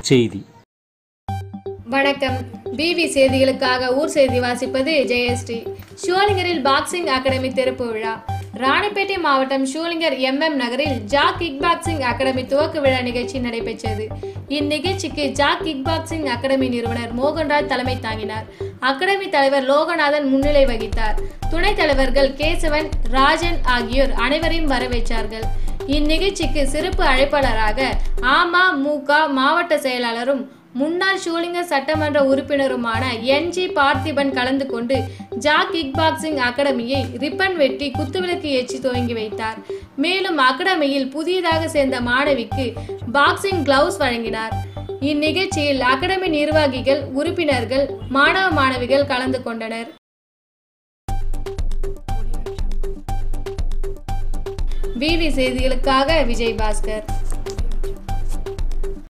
செய்தி வணக்கம் பிவி செய்திகளுக்காக ஊர் செய்தி வாசிப்பது ஜெயஸ்ரீ ஷூலிங்கரில் பாக்ஸிங் அகாடமி திறப்பு விழா ராணிப்பேட்டை மாவட்டம் ஷூலிங்கர் எம்எம் நகரில் ஜாக் கிக் பாக்ஸிங் அகாடமி துவக்க விழா நிகழ்ச்சி நடைபெற்றது இந்நிகழ்ச்சிக்கு ஜாக் கிக் பாக்ஸிங் அகாடமி நிறுவனர் மோகன்ராஜ் தலைமை தாங்கினார் அகாடமி தலைவர் லோகநாதன் முன்னிலை வகித்தார் துணைத் தலைவர்கள் கேசவன் ராஜன் ஆகியோர் அனைவரையும் வரவேற்றார்கள் இந்நிகழ்ச்சிக்கு சிறப்பு அழைப்பாளராக அமமுக மாவட்ட செயலாளரும் முன்னாள் ஷூலிங்க சட்டமன்ற உறுப்பினருமான என் ஜி பார்த்திபன் கலந்து கொண்டு ஜா கிக் பாக்ஸிங் அகாடமியை ரிப்பன் வெட்டி குத்துவிளக்கு ஏற்றி துவங்கி வைத்தார் மேலும் அகாடமியில் புதியதாக சேர்ந்த மாணவிக்கு பாக்ஸிங் கிளவுஸ் வழங்கினார் இந்நிகழ்ச்சியில் அகாடமி நிர்வாகிகள் உறுப்பினர்கள் மாணவ மாணவிகள் கலந்து கொண்டனர் விவி செய்திகளுக்காக விஜய் பாஸ்கர்